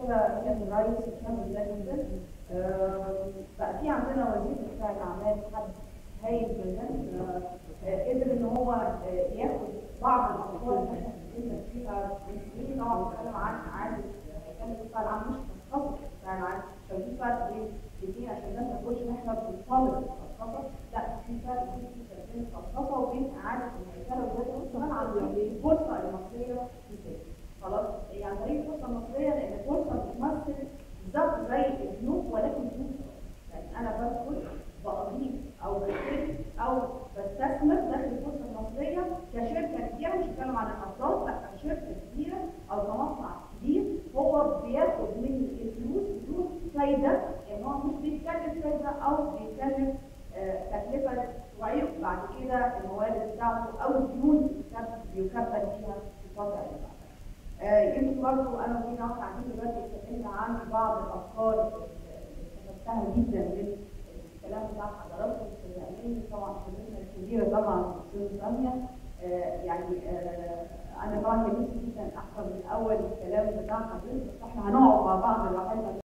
كده سياده الرئيس الشاب ده جدا آه، بقى في عندنا وزير بتاع الاعمال حد هايل جدا آه، آه، قدر ان هو آه، ياخد بعض الافكار اللي احنا بنتكلم فيها من سنين طبعا بنتكلم عن اعاده كان بتاع العام مش تخصص بتاع العام كان في فرق بين الاثنين عشان الناس ما تقولش ان احنا بنطالب بالخصصه لا في فرق بين الخصصه وبين اعاده الهيكله وده كمان عن الفرصه المصريه في كده خلاص يعني طريق الفرصه المصريه لان الفرصه بتمثل بالظبط زي البنوك ولكن بنوك يعني انا بدخل بضيف او بشتري او بستثمر داخل الفرصه المصريه كشركه كبيره مش بتكلم عن الافراد لا كشركه كبيره او كمصنع كبير هو بياخد من الفلوس بدون فايده يعني هو مش بيتكلف فايده او بيتكلف آه، تكلفه تعيق بعد كده الموارد بتاعته او الديون اللي كان بيكبل فيها في الفتره اللي بعدها. آه، يمكن برضه انا وفي ناس قاعدين دلوقتي اتكلمنا عن بعض الافكار اللي استفدتها جدا من الكلام بتاع حضراتكم في الامين طبعا خبرتنا الكبيره طبعا دكتور ساميه آه، يعني آه، انا طبعا كان نفسي جدا احفظ من اول الكلام بتاع حضرتك بس احنا هنقعد مع بعض لوحدنا